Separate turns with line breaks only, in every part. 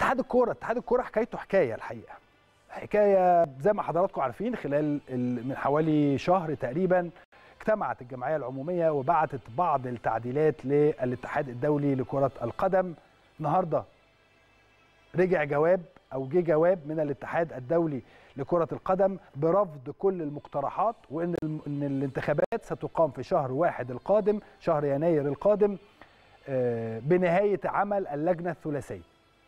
اتحاد الكوره اتحاد الكوره حكايته حكايه الحقيقه حكايه زي ما حضراتكم عارفين خلال ال- من حوالي شهر تقريبا اجتمعت الجمعيه العموميه وبعتت بعض التعديلات للاتحاد الدولي لكره القدم النهارده رجع جواب او جه جواب من الاتحاد الدولي لكره القدم برفض كل المقترحات وان الم- ان الانتخابات ستقام في شهر واحد القادم شهر يناير القادم آه، بنهايه عمل اللجنه الثلاثيه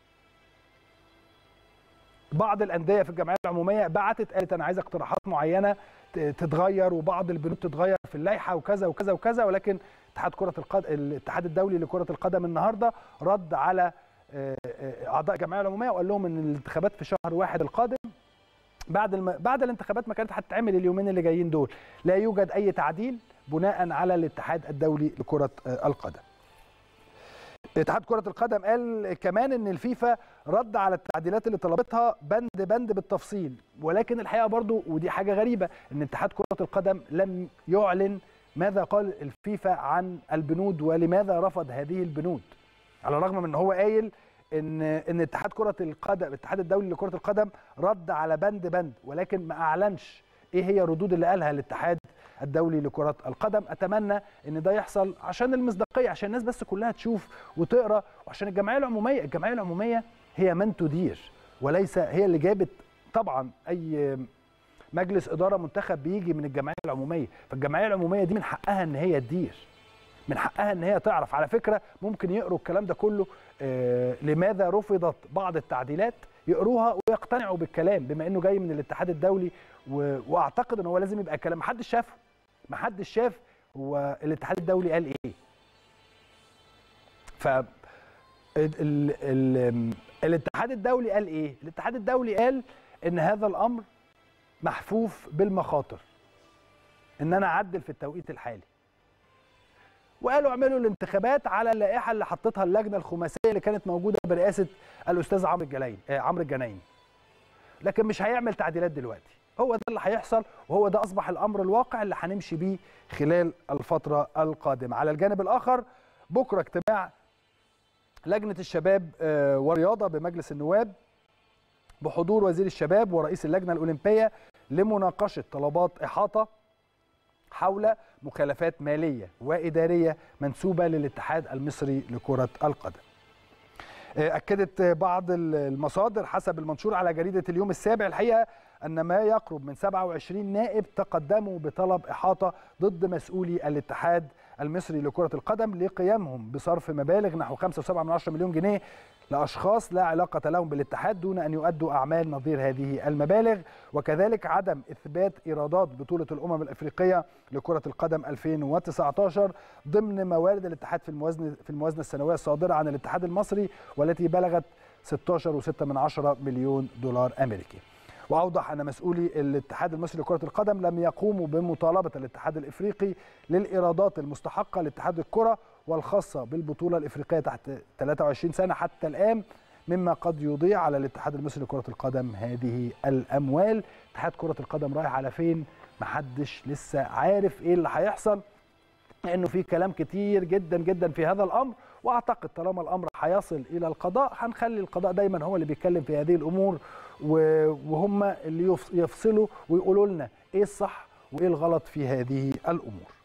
بعض الانديه في الجمعيه العموميه بعتت قالت انا عايزه اقتراحات معينه ت- تتغير وبعض البنود تتغير في اللائحه وكذا وكذا وكذا ولكن اتحاد كره القدم الاتحاد الدولي لكره القدم النهارده رد على آه، آه، اعضاء الجمعيه العموميه وقال لهم ان الانتخابات في شهر واحد القادم بعد الم... بعد الانتخابات ما كانت هتتعمل اليومين اللي جايين دول لا يوجد اي تعديل بناء على الاتحاد الدولي لكره آه، القدم اتحاد كرة القدم قال كمان ان الفيفا رد على التعديلات اللي طلبتها بند بند بالتفصيل ولكن الحقيقة برضو ودي حاجة غريبة ان اتحاد كرة القدم لم يعلن ماذا قال الفيفا عن البنود ولماذا رفض هذه البنود على الرغم من ان هو قايل ان ان اتحاد كرة القدم الاتحاد الدولي لكرة القدم رد على بند بند ولكن ما اعلنش ايه هي الردود اللي قالها الاتحاد الدولي لكرة القدم أتمنى إن ده يحصل عشان المصداقية عشان الناس بس كلها تشوف وتقرأ وعشان الجمعية العمومية الجمعية العمومية هي من تدير وليس هي اللي جابت طبعا أي مجلس إدارة منتخب بيجي من الجمعية العمومية فالجمعية العمومية دي من حقها إن هي تدير من حقها ان هي تعرف على فكره ممكن يقروا الكلام ده كله آه لماذا رفضت بعض التعديلات يقروها ويقتنعوا بالكلام بما انه جاي من الاتحاد الدولي و... واعتقد ان هو لازم يبقى كلام محدش شافه محدش شاف هو الاتحاد الدولي قال ايه ف ال... ال... ال... الاتحاد الدولي قال ايه الاتحاد الدولي قال ان هذا الامر محفوف بالمخاطر ان انا اعدل في التوقيت الحالي وقالوا اعملوا الانتخابات على اللائحه اللي حطتها اللجنه الخماسيه اللي كانت موجوده برئاسه الاستاذ عمرو الجلاين آه عمرو الجنايني لكن مش هيعمل تعديلات دلوقتي هو ده اللي هيحصل وهو ده اصبح الامر الواقع اللي هنمشي بيه خلال الفتره القادمه على الجانب الاخر بكره اجتماع لجنه الشباب آه والرياضه بمجلس النواب بحضور وزير الشباب ورئيس اللجنه الاولمبيه لمناقشه طلبات احاطه حول مخالفات ماليه واداريه منسوبه للاتحاد المصري لكره القدم. اكدت بعض المصادر حسب المنشور على جريده اليوم السابع الحقيقه ان ما يقرب من 27 نائب تقدموا بطلب احاطه ضد مسؤولي الاتحاد المصري لكره القدم لقيامهم بصرف مبالغ نحو 5.7 مليون جنيه لاشخاص لا علاقه لهم بالاتحاد دون ان يؤدوا اعمال نظير هذه المبالغ وكذلك عدم اثبات ايرادات بطوله الامم الافريقيه لكره القدم 2019 ضمن موارد الاتحاد في الموازنه في الموازنه السنويه الصادره عن الاتحاد المصري والتي بلغت 16.6 مليون دولار امريكي. واوضح ان مسؤولي الاتحاد المصري لكره القدم لم يقوموا بمطالبه الاتحاد الافريقي للايرادات المستحقه لاتحاد الكره والخاصه بالبطوله الافريقيه تحت 23 سنه حتى الان مما قد يضيع على الاتحاد المصري لكره القدم هذه الاموال اتحاد كره القدم رايح على فين محدش لسه عارف ايه اللي هيحصل لانه في كلام كتير جدا جدا في هذا الامر واعتقد طالما الامر هيصل الى القضاء هنخلي القضاء دايما هو اللي بيتكلم في هذه الامور وهم اللي يفصلوا ويقولوا لنا ايه الصح وايه الغلط في هذه الامور